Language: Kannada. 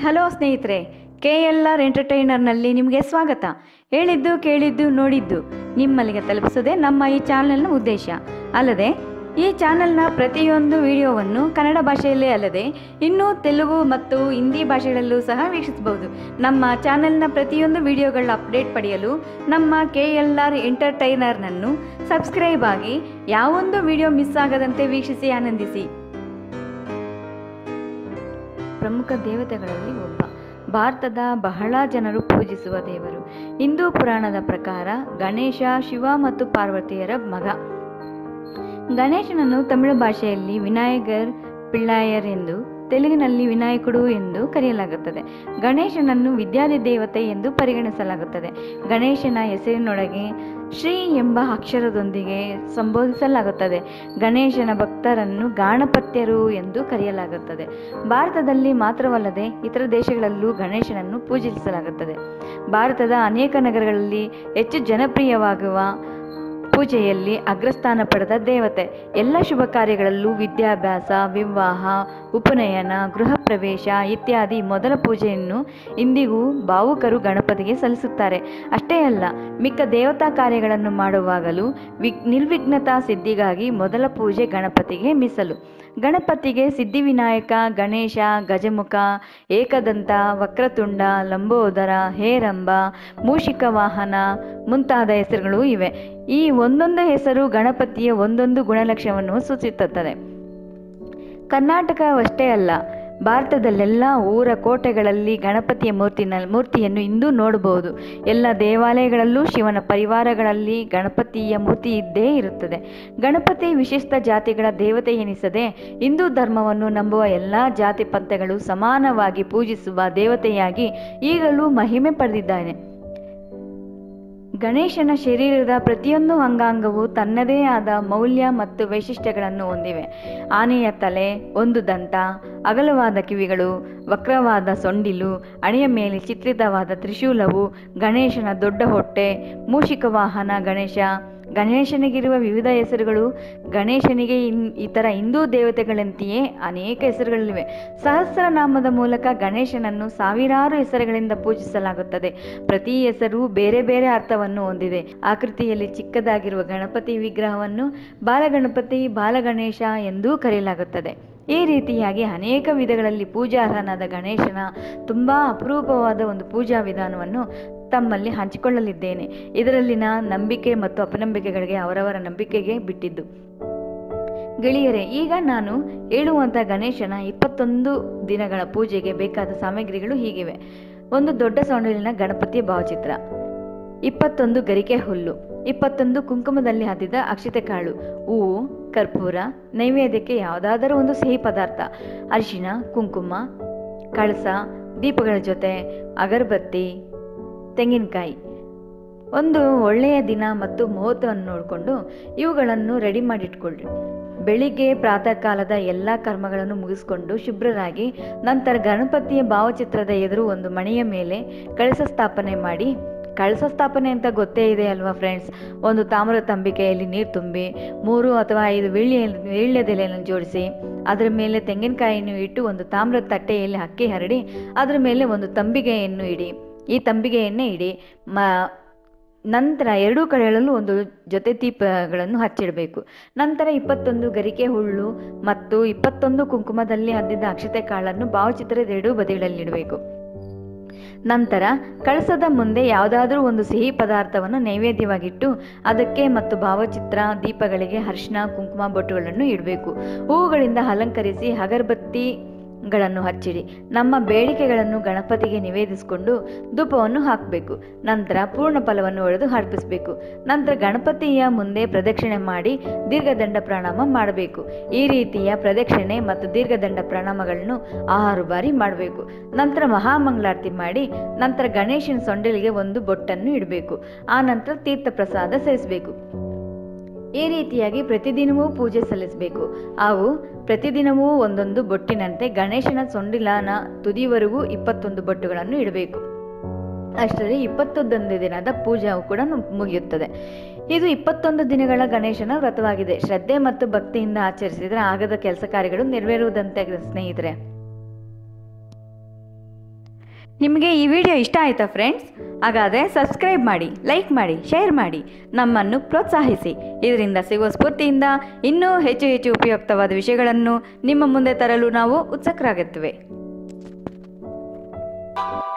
ಹಲೋ ಸ್ನೇಹಿತರೆ ಕೆ ಎಲ್ ಆರ್ ಎಂಟರ್ಟೈನರ್ನಲ್ಲಿ ನಿಮಗೆ ಸ್ವಾಗತ ಹೇಳಿದ್ದು ಕೇಳಿದ್ದು ನೋಡಿದ್ದು ನಿಮ್ಮಲ್ಲಿಗೆ ತಲುಪಿಸೋದೇ ನಮ್ಮ ಈ ಚಾನಲ್ನ ಉದ್ದೇಶ ಅಲ್ಲದೆ ಈ ಚಾನಲ್ನ ಪ್ರತಿಯೊಂದು ವಿಡಿಯೋವನ್ನು ಕನ್ನಡ ಭಾಷೆಯಲ್ಲೇ ಅಲ್ಲದೆ ಇನ್ನೂ ತೆಲುಗು ಮತ್ತು ಹಿಂದಿ ಭಾಷೆಗಳಲ್ಲೂ ಸಹ ವೀಕ್ಷಿಸಬಹುದು ನಮ್ಮ ಚಾನೆಲ್ನ ಪ್ರತಿಯೊಂದು ವಿಡಿಯೋಗಳ ಅಪ್ಡೇಟ್ ಪಡೆಯಲು ನಮ್ಮ ಕೆ ಎಲ್ ಆರ್ ಎಂಟರ್ಟೈನರ್ನನ್ನು ಸಬ್ಸ್ಕ್ರೈಬ್ ಆಗಿ ಯಾವೊಂದು ವಿಡಿಯೋ ಮಿಸ್ ಆಗದಂತೆ ವೀಕ್ಷಿಸಿ ಆನಂದಿಸಿ ಪ್ರಮುಖ ದೇವತೆಗಳಲ್ಲಿ ಒಬ್ಬ ಭಾರತದ ಬಹಳ ಜನರು ಪೂಜಿಸುವ ದೇವರು ಹಿಂದೂ ಪುರಾಣದ ಪ್ರಕಾರ ಗಣೇಶ ಶಿವ ಮತ್ತು ಪಾರ್ವತಿಯರ ಮಗ ಗಣೇಶನನ್ನು ತಮಿಳು ಭಾಷೆಯಲ್ಲಿ ವಿನಾಯಕರ್ ಪಿಳ್ಳಾಯರ್ ಎಂದು ತೆಲುಗಿನಲ್ಲಿ ವಿನಾಯಕುಡು ಎಂದು ಕರೆಯಲಾಗುತ್ತದೆ ಗಣೇಶನನ್ನು ವಿದ್ಯಾದಿ ದೇವತೆ ಎಂದು ಪರಿಗಣಿಸಲಾಗುತ್ತದೆ ಗಣೇಶನ ಹೆಸರಿನೊಳಗೆ ಶ್ರೀ ಎಂಬ ಅಕ್ಷರದೊಂದಿಗೆ ಸಂಬೋಧಿಸಲಾಗುತ್ತದೆ ಗಣೇಶನ ಭಕ್ತರನ್ನು ಗಾಣಪತ್ಯರು ಎಂದು ಕರೆಯಲಾಗುತ್ತದೆ ಭಾರತದಲ್ಲಿ ಮಾತ್ರವಲ್ಲದೆ ಇತರ ದೇಶಗಳಲ್ಲೂ ಗಣೇಶನನ್ನು ಪೂಜಿಸಲಾಗುತ್ತದೆ ಭಾರತದ ಅನೇಕ ನಗರಗಳಲ್ಲಿ ಹೆಚ್ಚು ಜನಪ್ರಿಯವಾಗುವ ಪೂಜೆಯಲ್ಲಿ ಅಗ್ರಸ್ಥಾನ ಪಡೆದ ದೇವತೆ ಎಲ್ಲ ಶುಭ ಕಾರ್ಯಗಳಲ್ಲೂ ವಿದ್ಯಾಭ್ಯಾಸ ವಿವಾಹ ಉಪನಯನ ಗೃಹ ಪ್ರವೇಶ ಇತ್ಯಾದಿ ಮೊದಲ ಪೂಜೆಯನ್ನು ಇಂದಿಗೂ ಭಾವುಕರು ಗಣಪತಿಗೆ ಸಲ್ಲಿಸುತ್ತಾರೆ ಅಷ್ಟೇ ಅಲ್ಲ ಮಿಕ್ಕ ದೇವತಾ ಕಾರ್ಯಗಳನ್ನು ಮಾಡುವಾಗಲೂ ವಿಗ್ ನಿರ್ವಿಘ್ನತಾ ಸಿದ್ಧಿಗಾಗಿ ಮೊದಲ ಪೂಜೆ ಗಣಪತಿಗೆ ಮೀಸಲು ಗಣಪತಿಗೆ ಸಿದ್ಧಿವಿನಾಯಕ ಗಣೇಶ ಗಜಮುಖ ಏಕದಂತ ವಕ್ರತುಂಡ ಲಂಬೋದರ ಹೇರಂಬ ಮೂಷಿಕ ವಾಹನ ಮುಂತಾದ ಹೆಸರುಗಳು ಇವೆ ಈ ಒಂದೊಂದು ಹೆಸರು ಗಣಪತಿಯ ಒಂದೊಂದು ಗುಣಲಕ್ಷಣವನ್ನು ಸೂಚಿಸುತ್ತದೆ ಕರ್ನಾಟಕವಷ್ಟೇ ಅಲ್ಲ ಭಾರತದಲ್ಲೆಲ್ಲ ಊರ ಕೋಟೆಗಳಲ್ಲಿ ಗಣಪತಿಯ ಮೂರ್ತಿನ ಮೂರ್ತಿಯನ್ನು ಇಂದು ನೋಡಬಹುದು ಎಲ್ಲ ದೇವಾಲಯಗಳಲ್ಲೂ ಶಿವನ ಪರಿವಾರಗಳಲ್ಲಿ ಗಣಪತಿಯ ಮೂರ್ತಿ ಇದ್ದೇ ಇರುತ್ತದೆ ಗಣಪತಿ ವಿಶಿಷ್ಟ ಜಾತಿಗಳ ದೇವತೆ ಎನಿಸದೆ ಹಿಂದೂ ಧರ್ಮವನ್ನು ನಂಬುವ ಎಲ್ಲ ಜಾತಿ ಪಂಥಗಳು ಸಮಾನವಾಗಿ ಪೂಜಿಸುವ ದೇವತೆಯಾಗಿ ಈಗಲೂ ಮಹಿಮೆ ಪಡೆದಿದ್ದಾನೆ ಗಣೇಶನ ಶರೀರದ ಪ್ರತಿಯೊಂದು ಅಂಗಾಂಗವು ತನ್ನದೇ ಆದ ಮೌಲ್ಯ ಮತ್ತು ವೈಶಿಷ್ಟ್ಯಗಳನ್ನು ಹೊಂದಿವೆ ಆನೆಯ ತಲೆ ಒಂದು ದಂತ ಅಗಲವಾದ ಕಿವಿಗಳು ವಕ್ರವಾದ ಸೊಂಡಿಲು ಹಣೆಯ ಮೇಲೆ ಚಿತ್ರಿತವಾದ ತ್ರಿಶೂಲವು ಗಣೇಶನ ದೊಡ್ಡ ಹೊಟ್ಟೆ ಮೂಷಿಕ ವಾಹನ ಗಣೇಶ ಗಣೇಶನಿಗಿರುವ ವಿವಿಧ ಹೆಸರುಗಳು ಗಣೇಶನಿಗೆ ಇನ್ ಇತರ ಹಿಂದೂ ದೇವತೆಗಳಂತೆಯೇ ಅನೇಕ ಹೆಸರುಗಳಿವೆ ಸಹಸ್ರನಾಮದ ಮೂಲಕ ಗಣೇಶನನ್ನು ಸಾವಿರಾರು ಹೆಸರುಗಳಿಂದ ಪೂಜಿಸಲಾಗುತ್ತದೆ ಪ್ರತಿ ಹೆಸರು ಬೇರೆ ಬೇರೆ ಅರ್ಥವನ್ನು ಹೊಂದಿದೆ ಆಕೃತಿಯಲ್ಲಿ ಚಿಕ್ಕದಾಗಿರುವ ಗಣಪತಿ ವಿಗ್ರಹವನ್ನು ಬಾಲಗಣಪತಿ ಬಾಲಗಣೇಶ ಎಂದೂ ಕರೆಯಲಾಗುತ್ತದೆ ಈ ರೀತಿಯಾಗಿ ಅನೇಕ ವಿಧಗಳಲ್ಲಿ ಪೂಜಾರ್ಹನಾದ ಗಣೇಶನ ತುಂಬ ಅಪರೂಪವಾದ ಒಂದು ಪೂಜಾ ವಿಧಾನವನ್ನು ತಮ್ಮಲ್ಲಿ ಹಂಚಿಕೊಳ್ಳಲಿದ್ದೇನೆ ಇದರಲ್ಲಿನ ನಂಬಿಕೆ ಮತ್ತು ಅಪನಂಬಿಕೆಗಳಿಗೆ ಅವರವರ ನಂಬಿಕೆಗೆ ಬಿಟ್ಟಿದ್ದು ಗೆಳೆಯರೆ ಈಗ ನಾನು ಹೇಳುವಂಥ ಗಣೇಶನ ಇಪ್ಪತ್ತೊಂದು ದಿನಗಳ ಪೂಜೆಗೆ ಬೇಕಾದ ಸಾಮಗ್ರಿಗಳು ಹೀಗಿವೆ ಒಂದು ದೊಡ್ಡ ಸೊಂಡಿಲಿನ ಗಣಪತಿಯ ಭಾವಚಿತ್ರ ಇಪ್ಪತ್ತೊಂದು ಗರಿಕೆ ಹುಲ್ಲು ಇಪ್ಪತ್ತೊಂದು ಕುಂಕುಮದಲ್ಲಿ ಹದ್ದಿದ ಅಕ್ಷತೆ ಕಾಳು ಹೂವು ಕರ್ಪೂರ ನೈವೇದ್ಯಕ್ಕೆ ಯಾವುದಾದರೂ ಒಂದು ಸಿಹಿ ಪದಾರ್ಥ ಅರಿಶಿನ ಕುಂಕುಮ ಕಳಸ ದೀಪಗಳ ಜೊತೆ ಅಗರಬತ್ತಿ ತೆಂಗಿನಕಾಯಿ ಒಂದು ಒಳ್ಳೆಯ ದಿನ ಮತ್ತು ಮುಹೂರ್ತವನ್ನು ನೋಡಿಕೊಂಡು ಇವುಗಳನ್ನು ರೆಡಿ ಮಾಡಿಟ್ಕೊಳ್ಳ್ರಿ ಬೆಳಿಗ್ಗೆ ಪ್ರಾತಃ ಕಾಲದ ಎಲ್ಲ ಕರ್ಮಗಳನ್ನು ಮುಗಿಸ್ಕೊಂಡು ಶುಭ್ರರಾಗಿ ನಂತರ ಗಣಪತಿಯ ಭಾವಚಿತ್ರದ ಎದುರು ಒಂದು ಮಣೆಯ ಮೇಲೆ ಕಳಸ ಸ್ಥಾಪನೆ ಮಾಡಿ ಕಳಸ ಸ್ಥಾಪನೆ ಅಂತ ಗೊತ್ತೇ ಇದೆ ಅಲ್ವಾ ಫ್ರೆಂಡ್ಸ್ ಒಂದು ತಾಮ್ರ ತಂಬಿಕೆಯಲ್ಲಿ ನೀರು ತುಂಬಿ ಮೂರು ಅಥವಾ ಐದು ವೀಳ್ಯ ವೀಳ್ಯದೆಲೆಯನ್ನು ಜೋಡಿಸಿ ಅದರ ಮೇಲೆ ತೆಂಗಿನಕಾಯಿಯನ್ನು ಇಟ್ಟು ಒಂದು ತಾಮ್ರದ ತಟ್ಟೆಯಲ್ಲಿ ಅಕ್ಕಿ ಹರಡಿ ಅದರ ಮೇಲೆ ಒಂದು ತಂಬಿಗೆಯನ್ನು ಇಡಿ ಈ ತಂಬಿಗೆಯನ್ನೇ ಇಡಿ ಮ ನಂತರ ಎರಡೂ ಕಡೆಗಳಲ್ಲೂ ಒಂದು ಜೊತೆ ದೀಪಗಳನ್ನು ಹಚ್ಚಿಡಬೇಕು ನಂತರ ಇಪ್ಪತ್ತೊಂದು ಗರಿಕೆ ಹುಳ್ಳು ಮತ್ತು ಇಪ್ಪತ್ತೊಂದು ಕುಂಕುಮದಲ್ಲಿ ಹದ್ದಿದ ಅಕ್ಷತೆ ಕಾಳನ್ನು ಭಾವಚಿತ್ರದ ಎರಡೂ ಬದಿಗಳಲ್ಲಿಡಬೇಕು ನಂತರ ಕಳಸದ ಮುಂದೆ ಯಾವುದಾದ್ರೂ ಒಂದು ಸಿಹಿ ಪದಾರ್ಥವನ್ನು ನೈವೇದ್ಯವಾಗಿಟ್ಟು ಅದಕ್ಕೆ ಮತ್ತು ಭಾವಚಿತ್ರ ದೀಪಗಳಿಗೆ ಅರಿಶಿನ ಕುಂಕುಮ ಬೊಟ್ಟುಗಳನ್ನು ಇಡಬೇಕು ಹೂವುಗಳಿಂದ ಅಲಂಕರಿಸಿ ಅಗರಬತ್ತಿ ಗಳನ್ನು ಹಚ್ಚಿಡಿ ನಮ್ಮ ಬೇಡಿಕೆಗಳನ್ನು ಗಣಪತಿಗೆ ನಿವೇದಿಸಿಕೊಂಡು ಧೂಪವನ್ನು ಹಾಕಬೇಕು ನಂತರ ಪೂರ್ಣ ಫಲವನ್ನು ಒಡೆದು ಅರ್ಪಿಸಬೇಕು ನಂತರ ಗಣಪತಿಯ ಮುಂದೆ ಪ್ರದಕ್ಷಿಣೆ ಮಾಡಿ ದೀರ್ಘದಂಡ ಪ್ರಣಾಮ ಮಾಡಬೇಕು ಈ ರೀತಿಯ ಪ್ರದಕ್ಷಿಣೆ ಮತ್ತು ದೀರ್ಘದಂಡ ಪ್ರಣಾಮಗಳನ್ನು ಆರು ಬಾರಿ ಮಾಡಬೇಕು ನಂತರ ಮಹಾಮಂಗಳಾರತಿ ಮಾಡಿ ನಂತರ ಗಣೇಶನ ಸೊಂಡಿಲಿಗೆ ಒಂದು ಬೊಟ್ಟನ್ನು ಇಡಬೇಕು ಆ ನಂತರ ತೀರ್ಥ ಪ್ರಸಾದ ಸೇರಿಸಬೇಕು ಈ ರೀತಿಯಾಗಿ ಪ್ರತಿದಿನವೂ ಪೂಜೆ ಸಲ್ಲಿಸಬೇಕು ಹಾಗೂ ಪ್ರತಿದಿನವೂ ಒಂದೊಂದು ಬೊಟ್ಟಿನಂತೆ ಗಣೇಶನ ಸೊಂಡಿಲನ ತುದಿವರೆಗೂ ಇಪ್ಪತ್ತೊಂದು ಬೊಟ್ಟುಗಳನ್ನು ಇಡಬೇಕು ಅಷ್ಟರಲ್ಲಿ ಇಪ್ಪತ್ತೊಂದೊಂದು ದಿನದ ಪೂಜೆಯು ಕೂಡ ಮುಗಿಯುತ್ತದೆ ಇದು ಇಪ್ಪತ್ತೊಂದು ದಿನಗಳ ಗಣೇಶನ ವ್ರತವಾಗಿದೆ ಶ್ರದ್ಧೆ ಮತ್ತು ಭಕ್ತಿಯಿಂದ ಆಚರಿಸಿದರೆ ಆಗದ ಕೆಲಸ ಕಾರ್ಯಗಳು ನೆರವೇರುವುದಂತೆ ಸ್ನೇಹಿತರೆ ನಿಮಗೆ ಈ ವಿಡಿಯೋ ಇಷ್ಟ ಆಯಿತಾ ಫ್ರೆಂಡ್ಸ್ ಹಾಗಾದರೆ ಸಬ್ಸ್ಕ್ರೈಬ್ ಮಾಡಿ ಲೈಕ್ ಮಾಡಿ ಶೇರ್ ಮಾಡಿ ನಮ್ಮನ್ನು ಪ್ರೋತ್ಸಾಹಿಸಿ ಇದರಿಂದ ಸಿಗುವ ಸ್ಫೂರ್ತಿಯಿಂದ ಇನ್ನೂ ಹೆಚ್ಚು ಹೆಚ್ಚು ಉಪಯುಕ್ತವಾದ ವಿಷಯಗಳನ್ನು ನಿಮ್ಮ ಮುಂದೆ ತರಲು ನಾವು ಉತ್ಸುಕರಾಗುತ್ತೇವೆ